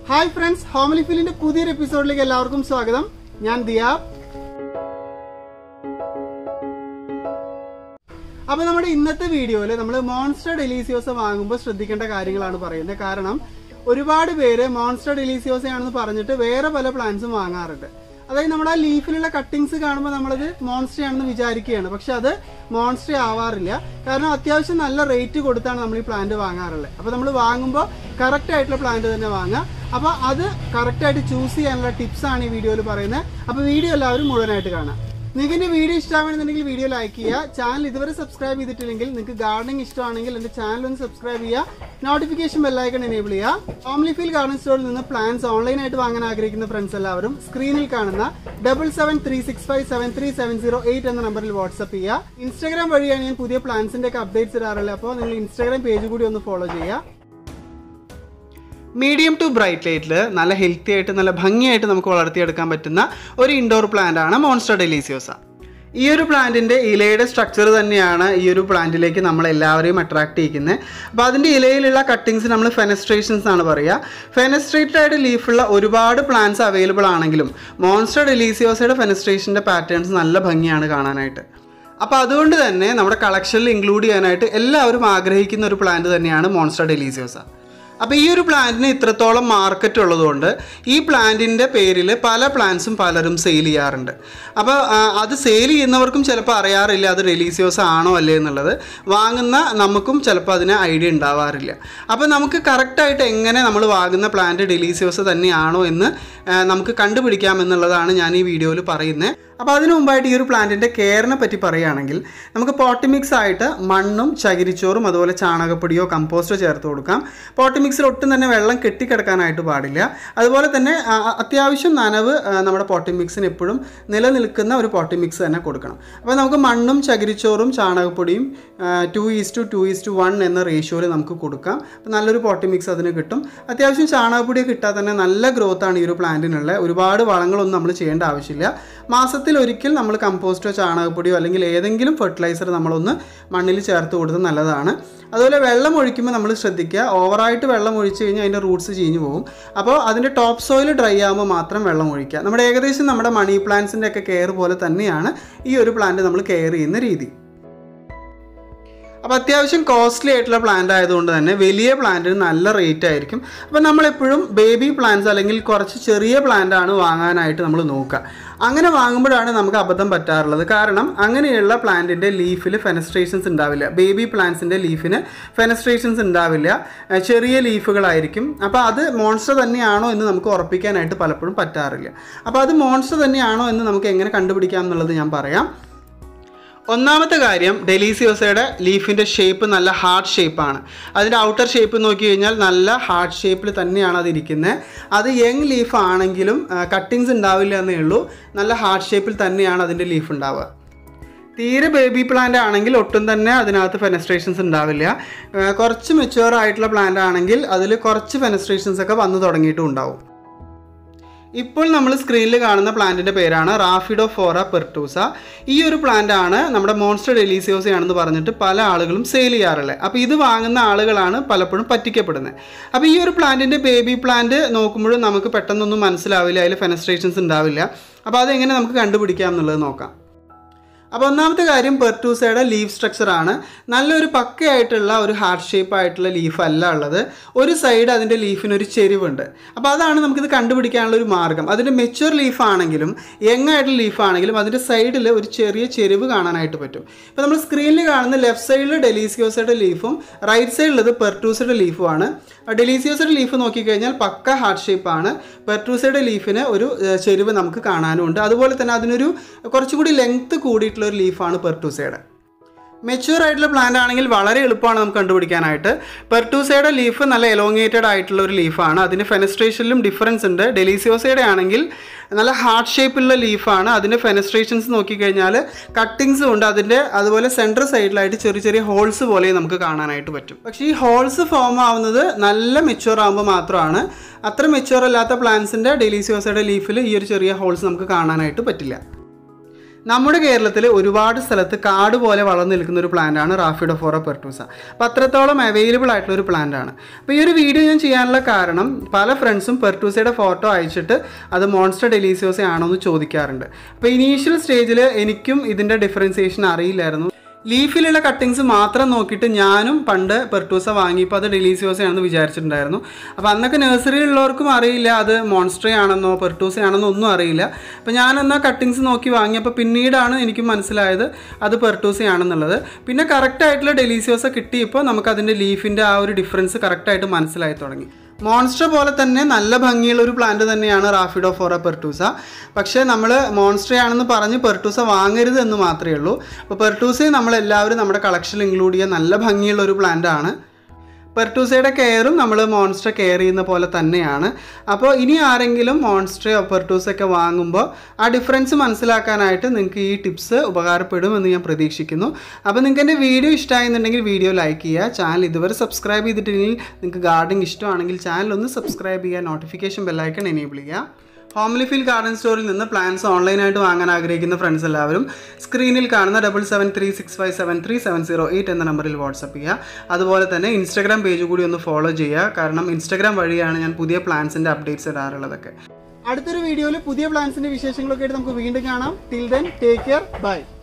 hi friends homely ഫീലിന്റെ പുതിയൊരു എപ്പിസോഡിലേക്ക് എല്ലാവർക്കും സ്വാഗതം ഞാൻ ദിയാബ് അപ്പൊ നമ്മുടെ ഇന്നത്തെ വീഡിയോയിൽ നമ്മൾ മോൺസ്റ്റർ ഡെലീസിയോസ വാങ്ങുമ്പോൾ ശ്രദ്ധിക്കേണ്ട കാര്യങ്ങളാണ് പറയുന്നത് കാരണം ഒരുപാട് പേര് മോൺസ്റ്റർ ഡെലീസിയോസ ആണെന്ന് പറഞ്ഞിട്ട് വേറെ പല പ്ലാന്റ്സും വാങ്ങാറുണ്ട് അതായത് നമ്മുടെ ആ ലീഫിലുള്ള കട്ടിങ്സ് കാണുമ്പോൾ നമ്മളത് മോൺസ്റ്റർ ആണെന്ന് വിചാരിക്കുകയാണ് പക്ഷെ അത് മോൺസ്റ്റർ ആവാറില്ല കാരണം അത്യാവശ്യം നല്ല റേറ്റ് കൊടുത്താണ് നമ്മൾ ഈ പ്ലാന്റ് വാങ്ങാറുള്ളത് അപ്പോൾ നമ്മൾ വാങ്ങുമ്പോൾ കറക്റ്റ് ആയിട്ടുള്ള പ്ലാന്റ് തന്നെ വാങ്ങുക അപ്പോൾ അത് കറക്റ്റ് ആയിട്ട് ചൂസ് ചെയ്യാനുള്ള ടിപ്സ് ആണ് ഈ വീഡിയോയിൽ പറയുന്നത് അപ്പോൾ വീഡിയോ എല്ലാവരും മുഴുവനായിട്ട് കാണാം നിങ്ങൾക്ക് എന്റെ വീഡിയോ ഇഷ്ടമാണെന്നുണ്ടെങ്കിൽ വീഡിയോ ലൈക്ക് ചെയ്യുക ചാനൽ ഇതുവരെ സബ്സ്ക്രൈബ് ചെയ്തിട്ടില്ലെങ്കിൽ നിങ്ങൾക്ക് ഗാർഡനിങ് ഇഷ്ടമാണെങ്കിൽ എന്റെ ചാനൽ ഒന്ന് സബ്സ്ക്രൈബ് ചെയ്യുക നോട്ടിഫിക്കേഷൻ ബെല്ലൈക്കൺ എനേബിൾ ചെയ്യുക ഹോംലി ഫീൽ ഗാർഡൻ സ്റ്റോറിൽ നിന്ന് പ്ലാൻസ് ഓൺലൈനായിട്ട് വാങ്ങാൻ ആഗ്രഹിക്കുന്ന ഫ്രണ്ട്സ് എല്ലാവരും സ്ക്രീനിൽ കാണുന്ന double seven three six five seven three seven zero eight എന്ന നമ്പറിൽ വാട്സ്ആപ്പ് ചെയ്യുക ഇൻസ്റ്റാഗ്രാം വഴിയാണ് ഞാൻ പുതിയ പ്ലാൻസിന്റെ ഒക്കെ അപ്ഡേറ്റ്സ് ഇടാറുള്ളത് അപ്പോൾ നിങ്ങൾ ഇൻസ്റ്റാഗ്രാം പേജ് കൂടി ഒന്ന് ഫോളോ ചെയ്യുക മീഡിയം ടു ബ്രൈറ്റ് ലൈറ്റിൽ നല്ല ഹെൽത്തി ആയിട്ട് നല്ല ഭംഗിയായിട്ട് നമുക്ക് വളർത്തിയെടുക്കാൻ പറ്റുന്ന ഒരു ഇൻഡോർ പ്ലാന്റ് ആണ് മോൺസ്റ്റർ ഡെലീസിയോസ ഈ ഒരു പ്ലാന്റിൻ്റെ ഇലയുടെ സ്ട്രക്ചർ തന്നെയാണ് ഈ ഒരു പ്ലാന്റിലേക്ക് നമ്മൾ എല്ലാവരെയും അട്രാക്ട് ചെയ്യിക്കുന്നത് അപ്പോൾ അതിൻ്റെ ഇലയിലുള്ള കട്ടിങ്സ് നമ്മൾ ഫെനസ്ട്രേഷൻസ് ആണ് പറയുക ഫെനസ്ട്രേറ്റഡ് ആയിട്ട് ലീഫുള്ള ഒരുപാട് പ്ലാന്റ്സ് അവൈലബിൾ ആണെങ്കിലും മോൺസ്റ്റർ ഡെലീസിയോസയുടെ ഫെനസ്ട്രേഷൻ്റെ പാറ്റേൺസ് നല്ല ഭംഗിയാണ് കാണാനായിട്ട് അപ്പോൾ അതുകൊണ്ട് തന്നെ നമ്മുടെ കളക്ഷനിൽ ഇൻക്ലൂഡ് ചെയ്യാനായിട്ട് എല്ലാവരും ആഗ്രഹിക്കുന്ന ഒരു പ്ലാന്റ് തന്നെയാണ് മോൺസ്റ്റർ ഡെലീസിയോസ അപ്പോൾ ഈ ഒരു പ്ലാന്റിന് ഇത്രത്തോളം മാർക്കറ്റ് ഉള്ളതുകൊണ്ട് ഈ പ്ലാന്റിൻ്റെ പേരിൽ പല പ്ലാന്റ്സും പലരും സെയിൽ ചെയ്യാറുണ്ട് അപ്പോൾ ആ, അത് സെയിൽ ചെയ്യുന്നവർക്കും ചിലപ്പോൾ അറിയാറില്ല അത് ഡെലീസിയോസ് ആണോ അല്ലേ എന്നുള്ളത് വാങ്ങുന്ന നമുക്കും ചിലപ്പോൾ അതിന് ഐഡിയ ഉണ്ടാവാറില്ല അപ്പോൾ നമുക്ക് കറക്റ്റായിട്ട് എങ്ങനെ നമ്മൾ വാങ്ങുന്ന പ്ലാന്റ് ഡെലീസിയോസ് തന്നെയാണോ എന്ന് ആ, നമുക്ക് കണ്ടുപിടിക്കാം എന്നുള്ളതാണ് ഞാൻ ഈ വീഡിയോയിൽ പറയുന്നത് അപ്പോൾ അതിനു മുമ്പായിട്ട് ഈ ഒരു പ്ലാന്റിൻ്റെ കെയറിനെ പറ്റി പറയുകയാണെങ്കിൽ നമുക്ക് പോട്ടിമിക്സ് ആയിട്ട് മണ്ണും ചകിരിച്ചോറും അതുപോലെ ചാണകപ്പൊടിയോ കമ്പോസ്റ്റോ ചേർത്ത് കൊടുക്കാം പോട്ടിമിക്സിൽ ഒട്ടും തന്നെ വെള്ളം കെട്ടിക്കിടക്കാനായിട്ട് പാടില്ല അതുപോലെ തന്നെ ആ, അത്യാവശ്യം നനവ് ആ, നമ്മുടെ പോട്ടിമിക്സിന് എപ്പോഴും നിലനിൽക്കുന്ന ഒരു പോട്ടിമിക്സ് തന്നെ കൊടുക്കണം അപ്പോൾ നമുക്ക് മണ്ണും ചകിരിച്ചോറും ചാണകപ്പൊടിയും two is to two is to one എന്ന റേഷ്യോയിൽ നമുക്ക് കൊടുക്കാം അപ്പോൾ നല്ലൊരു പോട്ടിമിക്സ് അതിന് കിട്ടും അത്യാവശ്യം ചാണകപ്പൊടിയൊക്കെ ഇട്ടാൽ തന്നെ നല്ല ഗ്രോത്താണ് ഈ ഒരു പ്ലാന്റിനുള്ള ഒരുപാട് വളങ്ങളൊന്നും നമ്മൾ ചെയ്യേണ്ട ആവശ്യമില്ല മാസത്തിൽ ഒരിക്കൽ നമ്മൾ കമ്പോസ്റ്റോ ചാണകപ്പൊടിയോ അല്ലെങ്കിൽ ഏതെങ്കിലും ഫെർട്ടിലൈസർ നമ്മളൊന്ന് മണ്ണിൽ ചേർത്ത് കൊടുത്ത് നല്ലതാണ് അതുപോലെ വെള്ളം ഒഴിക്കുമ്പോൾ നമ്മൾ ശ്രദ്ധിക്കുക ഓവറായിട്ട് വെള്ളം ഒഴിച്ച് കഴിഞ്ഞാൽ അതിൻ്റെ റൂട്ട്സ് ചീഞ്ഞു പോകും അപ്പോൾ അതിൻ്റെ ടോപ്പ് സോയിൽ ഡ്രൈ ആകുമ്പോൾ മാത്രം വെള്ളം ഒഴിക്കുക നമ്മുടെ ഏകദേശം നമ്മുടെ മണി പ്ലാന്റ്സിൻ്റെ ഒക്കെ കെയർ പോലെ തന്നെയാണ് ഈ ഒരു പ്ലാന്റ് നമ്മൾ കെയർ ചെയ്യുന്ന രീതി അപ്പോൾ അത്യാവശ്യം കോസ്റ്റ്ലി ആയിട്ടുള്ള പ്ലാന്റ് ആയതുകൊണ്ട് തന്നെ വലിയ പ്ലാന്റിന് നല്ല റേറ്റ് ആയിരിക്കും അപ്പോൾ നമ്മളെപ്പോഴും ബേബി പ്ലാന്റ്സ് അല്ലെങ്കിൽ കുറച്ച് ചെറിയ പ്ലാന്റ് ആണ് വാങ്ങാനായിട്ട് നമ്മൾ നോക്കുക അങ്ങനെ വാങ്ങുമ്പോഴാണ് നമുക്ക് അബദ്ധം പറ്റാറുള്ളത് കാരണം അങ്ങനെയുള്ള പ്ലാന്റിൻ്റെ ലീഫിൽ ഫെനസ്ട്രേഷൻസ് ഉണ്ടാവില്ല ബേബി പ്ലാന്റ്സിൻ്റെ ലീഫിന് ഫെനസ്ട്രേഷൻസ് ഉണ്ടാവില്ല ഏഹ് ചെറിയ ലീഫുകളായിരിക്കും അപ്പോൾ അത് മോൺസ്റ്റർ തന്നെയാണോ എന്ന് നമുക്ക് ഉറപ്പിക്കാനായിട്ട് പലപ്പോഴും പറ്റാറില്ല അപ്പോൾ അത് മോൺസ്റ്റർ തന്നെയാണോ എന്ന് നമുക്ക് എങ്ങനെ കണ്ടുപിടിക്കാം എന്നുള്ളത് ഞാൻ പറയാം ഒന്നാമത്തെ കാര്യം ഡെലീസിയോസയുടെ ലീഫിൻ്റെ ഷേപ്പ് നല്ല ഹാർട്ട് ഷേപ്പാണ് അതിൻ്റെ ഔട്ടർ ഷേപ്പ് നോക്കി കഴിഞ്ഞാൽ നല്ല ഹാർട്ട് ഷേപ്പിൽ തന്നെയാണ് അത് ഇരിക്കുന്നത് അത് യങ് ലീഫ് ആണെങ്കിലും കട്ടിങ്സ് ഉണ്ടാവില്ല എന്നേ ഉള്ളൂ നല്ല ഹാർട്ട് ഷേപ്പിൽ തന്നെയാണ് അതിൻ്റെ ലീഫ് ഉണ്ടാവുക തീരെ ബേബി പ്ലാന്റ് ആണെങ്കിൽ ഒട്ടും തന്നെ അതിനകത്ത് ഫെനസ്ട്രേഷൻസ് ഉണ്ടാവില്ല ആ, കുറച്ച് മെച്ചുവർ ആയിട്ടുള്ള പ്ലാന്റ് ആണെങ്കിൽ അതിൽ കുറച്ച് ഫെനസ്ട്രേഷൻസ് ഒക്കെ വന്നു തുടങ്ങിയിട്ടും ഉണ്ടാവും ഇപ്പോൾ നമ്മൾ സ്ക്രീനിൽ കാണുന്ന പ്ലാന്റിൻ്റെ പേരാണ് റാഫിഡോ ഫോറ പെർട്ടൂസ ഈ ഒരു പ്ലാന്റ് ആണ് നമ്മുടെ മോൺസ്റ്റർ ഡെലീസിയോസ ആണെന്ന് പറഞ്ഞിട്ട് പല ആളുകളും സെയിൽ ചെയ്യാറുള്ളത് അപ്പോൾ ഇത് വാങ്ങുന്ന ആളുകളാണ് പലപ്പോഴും പറ്റിക്കപ്പെടുന്നത് അപ്പോൾ ഈ ഒരു പ്ലാന്റിൻ്റെ ബേബി പ്ലാന്റ് നോക്കുമ്പോഴും നമുക്ക് പെട്ടെന്നൊന്നും മനസ്സിലാവില്ല അതിൽ ഫെനസ്ട്രേഷൻസ് ഉണ്ടാവില്ല അപ്പോൾ അതെങ്ങനെ നമുക്ക് കണ്ടുപിടിക്കാം എന്നുള്ളത് നോക്കാം അപ്പോൾ ഒന്നാമത്തെ കാര്യം പെർട്ടൂസയുടെ ലീഫ് സ്ട്രക്ചർ ആണ് നല്ലൊരു പക്കയായിട്ടുള്ള ഒരു ഹാർട്ട് ഷേപ്പ് ആയിട്ടുള്ള ലീഫ് അല്ല ഉള്ളത് ഒരു സൈഡ് അതിൻ്റെ ലീഫിന് ഒരു ചെരിവുണ്ട് അപ്പോൾ അതാണ് നമുക്കിത് കണ്ടുപിടിക്കാനുള്ള ഒരു മാർഗ്ഗം അതിൻ്റെ മെച്ചുവർ ലീഫ് ആണെങ്കിലും യങ് ആയിട്ടുള്ള ലീഫ് ആണെങ്കിലും അതിൻ്റെ സൈഡിൽ ഒരു ചെറിയ ചെരിവ് കാണാനായിട്ട് പറ്റും ഇപ്പോൾ നമ്മൾ സ്ക്രീനിൽ കാണുന്ന ലെഫ്റ്റ് സൈഡിൽ ഡെലീസിയോസയുടെ ലീഫും റൈറ്റ് സൈഡിലത് പെർട്ടൂസയുടെ ലീഫുമാണ് ഡെലീസിയോസയുടെ ലീഫ് നോക്കിക്കഴിഞ്ഞാൽ പക്ക ഹാർട്ട് ഷേപ്പാണ് പെർട്ടൂസയുടെ ലീഫിന് ഒരു ഏഹ്, ചെരിവ് നമുക്ക് കാണാനും ഉണ്ട് അതുപോലെ തന്നെ അതിനൊരു കുറച്ചുകൂടി ലെങ്ത്ത് കൂടിയിട്ടുള്ള ഒരു ലീഫാണ് പെർട്ടൂസയുടെ മെച്യൂർ ആയിട്ടുള്ള പ്ലാന്റ് ആണെങ്കിൽ വളരെ എളുപ്പമാണ് നമുക്ക് കണ്ടുപിടിക്കാനായിട്ട് പെർട്ടൂസയുടെ ലീഫ് നല്ല എലോങ്ങേറ്റഡ് ആയിട്ടുള്ള ഒരു ലീഫാണ് അതിന് ഫെനസ്ട്രേഷനിലും ഡിഫറൻസ് ഉണ്ട് ഡെലീസിയോസയുടെ ആണെങ്കിൽ നല്ല ഹാർട്ട് ഷേപ്പുള്ള ലീഫാണ് അതിൻ്റെ ഫെനസ്ട്രേഷൻസ് നോക്കിക്കഴിഞ്ഞാൽ കട്ടിങ്സും ഉണ്ട് അതിൻ്റെ അതുപോലെ സെൻട്രൽ സൈഡിലായിട്ട് ചെറിയ ചെറിയ ഹോൾസ് പോലെ നമുക്ക് കാണാനായിട്ട് പറ്റും പക്ഷേ ഈ ഹോൾസ് ഫോം ആവുന്നത് നല്ല മെച്യൂർ ആകുമ്പോൾ മാത്രമാണ് അത്ര മെച്യൂർ അല്ലാത്ത പ്ലാന്റ്സിൻ്റെ ഡെലീസിയോസയുടെ ലീഫിൽ ഈ ഒരു ചെറിയ ഹോൾസ് നമുക്ക് കാണാനായിട്ട് പറ്റില്ല നമ്മുടെ കേരളത്തിൽ ഒരുപാട് സ്ഥലത്ത് കാട് പോലെ വളർന്നു നിൽക്കുന്ന ഒരു പ്ലാന്റ് ആണ് റാഫിഡോഫോറ പെർട്ടൂസ അപ്പോൾ അത്രത്തോളം അവൈലബിൾ ആയിട്ടുള്ള ഒരു പ്ലാന്റ് ആണ് അപ്പോൾ ഈ ഒരു വീഡിയോ ഞാൻ ചെയ്യാനുള്ള കാരണം പല ഫ്രണ്ട്സും പെർട്ടൂസയുടെ ഫോട്ടോ അയച്ചിട്ട് അത് മോൺസ്റ്റർ ഡെലീസിയോസ ആണോ എന്ന് ചോദിക്കാറുണ്ട് അപ്പോൾ ഇനീഷ്യൽ സ്റ്റേജിൽ എനിക്കും ഇതിൻ്റെ ഡിഫറൻസിയേഷൻ അറിയില്ലായിരുന്നു ലീഫിലുള്ള കട്ടിങ്സ് മാത്രം നോക്കിയിട്ട് ഞാനും പണ്ട് പെർട്ടൂസ വാങ്ങിയപ്പോൾ അത് ഡെലീസിയോസയാണെന്ന് വിചാരിച്ചിട്ടുണ്ടായിരുന്നു അപ്പോൾ അന്നൊക്കെ നഴ്സറിയിലുള്ളവർക്കും അറിയില്ല അത് മോൺസ്ട്രേ ആണെന്നോ പെർട്ടൂസ ആണെന്നോ ഒന്നും അറിയില്ല അപ്പോൾ ഞാൻ എന്നാൽ കട്ടിങ്സ് നോക്കി വാങ്ങിയപ്പോൾ പിന്നീടാണ് എനിക്ക് മനസ്സിലായത് അത് പെർട്ടൂസയാണെന്നുള്ളത് പിന്നെ കറക്റ്റായിട്ടുള്ള ഡെലീസിയോസ കിട്ടിയപ്പോൾ നമുക്കതിൻ്റെ ലീഫിൻ്റെ ആ ഒരു ഡിഫറൻസ് കറക്റ്റായിട്ട് മനസ്സിലായി തുടങ്ങി മോൺസ്റ്റർ പോലെ തന്നെ നല്ല ഭംഗിയുള്ള ഒരു പ്ലാന്റ് തന്നെയാണ് റാഫിഡോഫോറ പെർട്ടൂസ പക്ഷേ നമ്മൾ മോൺസ്റ്റർ ആണെന്ന് പറഞ്ഞ് പെർട്ടൂസ വാങ്ങരുത് എന്ന് മാത്രമേ ഉള്ളൂ അപ്പോൾ പെർട്ടൂസയെ നമ്മളെല്ലാവരും നമ്മുടെ കളക്ഷനിൽ ഇൻക്ലൂഡ് ചെയ്യാൻ നല്ല ഭംഗിയുള്ള ഒരു പ്ലാന്റ് ആണ് പെർട്ടൂസയുടെ കെയറും നമ്മൾ മോൺസ്റ്റർ കെയർ ചെയ്യുന്ന പോലെ തന്നെയാണ് അപ്പോൾ ഇനി ആരെങ്കിലും മോൺസ്റ്ററോ പെർട്ടൂസൊക്കെ വാങ്ങുമ്പോൾ ആ ഡിഫറൻസ് മനസ്സിലാക്കാനായിട്ട് നിങ്ങൾക്ക് ഈ ടിപ്സ് ഉപകാരപ്പെടുമെന്ന് ഞാൻ പ്രതീക്ഷിക്കുന്നു അപ്പോൾ നിങ്ങൾക്ക് എൻ്റെ വീഡിയോ ഇഷ്ടമായെന്നുണ്ടെങ്കിൽ വീഡിയോ ലൈക്ക് ചെയ്യുക ചാനൽ ഇതുവരെ സബ്സ്ക്രൈബ് ചെയ്തിട്ടില്ലെങ്കിൽ നിങ്ങൾക്ക് ഗാർഡനിങ് ഇഷ്ടമാണെങ്കിൽ ചാനൽ ഒന്ന് സബ്സ്ക്രൈബ് ചെയ്യുക നോട്ടിഫിക്കേഷൻ ബെല്ലൈക്കൺ എനേബിൾ ചെയ്യുക ഹോംലി ഫീൽ ഗാർഡൻ സ്റ്റോറിൽ നിന്ന് പ്ലാന്റ്സ് ഓൺലൈനായിട്ട് വാങ്ങാൻ ആഗ്രഹിക്കുന്ന ഫ്രണ്ട്സ് എല്ലാവരും സ്ക്രീനിൽ കാണുന്ന double seven three six five seven three seven zero eight എന്ന നമ്പറിൽ വാട്സപ്പ് ചെയ്യുക അതുപോലെ തന്നെ ഇൻസ്റ്റാഗ്രാം പേജ് കൂടി ഒന്ന് ഫോളോ ചെയ്യുക കാരണം ഇൻസ്റ്റാഗ്രാം വഴിയാണ് ഞാൻ പുതിയ പ്ലാൻസിൻ്റെ അപ്ഡേറ്റ്സ് ഇടാറുള്ളതൊക്കെ അടുത്തൊരു വീഡിയോയിൽ പുതിയ പ്ലാൻസിൻ്റെ വിശേഷങ്ങളൊക്കെ ആയിട്ട് നമുക്ക് വീണ്ടും കാണാം till then take care by